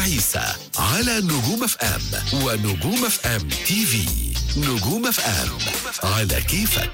عيسى على نجوم اف ام ونجوم اف ام تي في نجوم اف ام على كيفك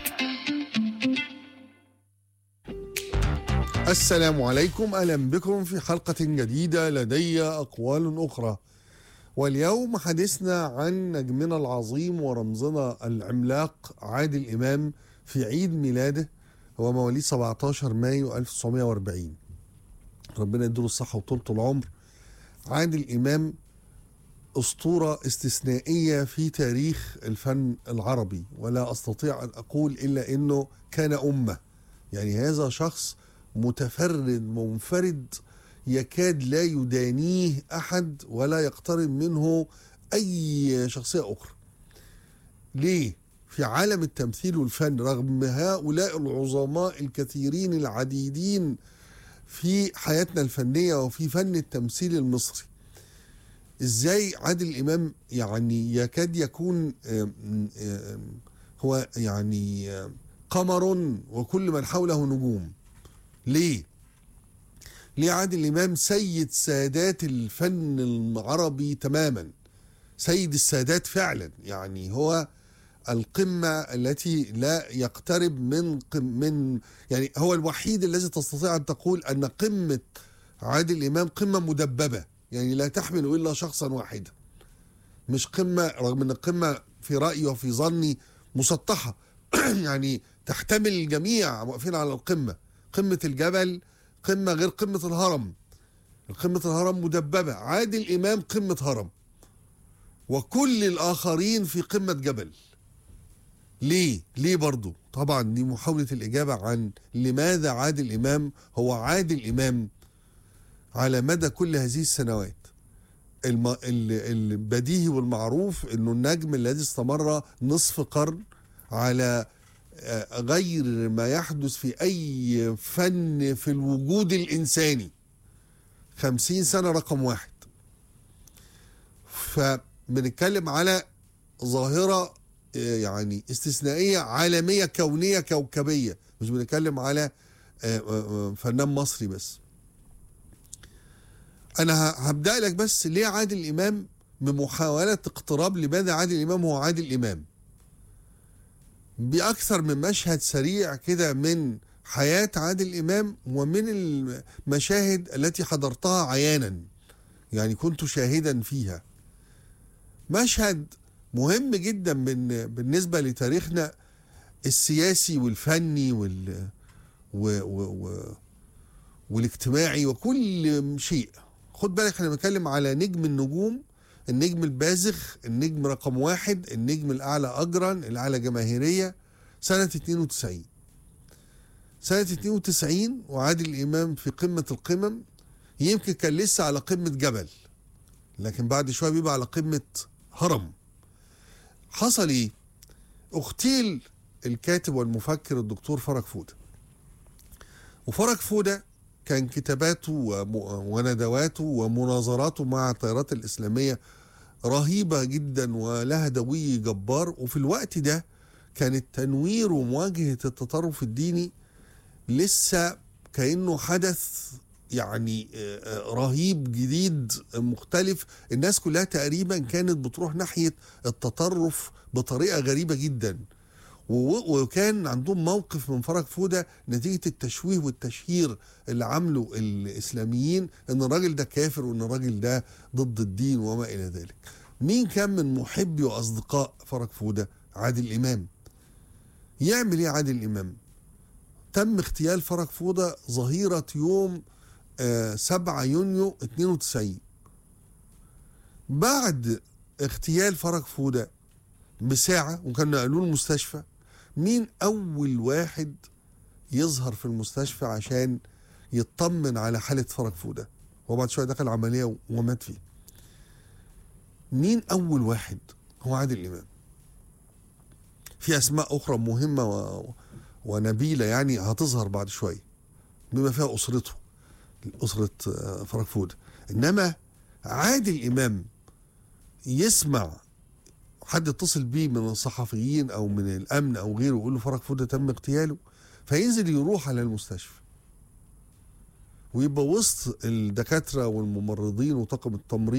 السلام عليكم اهلا بكم في حلقه جديده لدي اقوال اخرى واليوم حديثنا عن نجمنا العظيم ورمزنا العملاق عادل امام في عيد ميلاده هو مواليد 17 مايو 1940 ربنا يديله الصحه وطولة العمر عادل امام اسطوره استثنائيه في تاريخ الفن العربي ولا استطيع ان اقول الا انه كان امه يعني هذا شخص متفرد منفرد يكاد لا يدانيه احد ولا يقترب منه اي شخصيه اخرى ليه في عالم التمثيل والفن رغم هؤلاء العظماء الكثيرين العديدين في حياتنا الفنيه وفي فن التمثيل المصري ازاي عادل امام يعني يكاد يكون آم، آم، هو يعني آم، قمر وكل من حوله نجوم ليه ليه عادل امام سيد سادات الفن العربي تماما سيد السادات فعلا يعني هو القمة التي لا يقترب من قم من يعني هو الوحيد الذي تستطيع أن تقول أن قمة عادل إمام قمة مدببة يعني لا تحمل إلا شخصا واحدا مش قمة رغم أن القمة في رأيي وفي ظني مسطحة يعني تحتمل الجميع واقفين على القمة قمة الجبل قمة غير قمة الهرم قمة الهرم مدببة عادل إمام قمة هرم وكل الآخرين في قمة جبل ليه؟ ليه برضو؟ طبعا دي محاولة الإجابة عن لماذا عادل إمام هو عادل إمام على مدى كل هذه السنوات الم... ال- البديهي والمعروف انه النجم الذي استمر نصف قرن على آه، غير ما يحدث في اي فن في الوجود الانساني خمسين سنة رقم واحد فبنتكلم على ظاهرة آه، يعني استثنائية عالمية كونية كوكبية مش بنتكلم على آه، آه، آه، فنان مصري بس انا ه- هبدأ لك بس ليه عادل امام بمحاولة اقتراب لماذا عادل امام هو عادل امام بأكثر من مشهد سريع كده من حياة عادل إمام ومن المشاهد التي حضرتها عيانا يعني كنت شاهدا فيها مشهد مهم جدا من بالنسبة لتاريخنا السياسي والفني وال و و و والاجتماعي وكل شيء خد بالك احنا بنتكلم على نجم النجوم النجم البازغ النجم رقم واحد النجم الأعلى أجرا الأعلى جماهيرية سنة 92 سنة 92 وعادل إمام في قمة القمم يمكن كان لسه على قمة جبل لكن بعد شوية بيبقى على قمة هرم حصل إيه؟ اغتيل الكاتب والمفكر الدكتور فرج فودة وفرج فودة كان كتاباته وم- وندواته ومناظراته مع التيارات الإسلامية رهيبة جدا ولها دوي جبار وفي الوقت ده كان التنوير ومواجهة التطرف الديني لسه كأنه حدث يعني آه، آه، رهيب جديد مختلف الناس كلها تقريبا كانت بتروح ناحية التطرف بطريقة غريبة جدا و- وكان عندهم موقف من فرج فودة نتيجة التشويه والتشهير اللي عمله الإسلاميين إن الراجل ده كافر وإن الراجل ده ضد الدين وما إلى ذلك مين كان من محبي وأصدقاء فرج فودة عادل إمام يعمل إيه عادل إمام تم اغتيال فرج فودة ظهيرة يوم آه 7 يونيو 92 بعد اغتيال فرج فودة بساعة وكان نقلوه المستشفى مين أول واحد يظهر في المستشفى عشان يطمن على حالة فرج فودة هو بعد شوية دخل عملية ومات فيه مين أول واحد هو عادل إمام في أسماء أخرى مهمة و... ونبيلة يعني هتظهر بعد شوية بما فيها أسرته أسرة آه، فرج فودة إنما عادل إمام يسمع حد اتصل بيه من الصحفيين او من الامن او غيره يقول له فرج فودة تم اغتياله فينزل يروح على المستشفى ويبقى وسط الدكاتره والممرضين وطاقم التمريض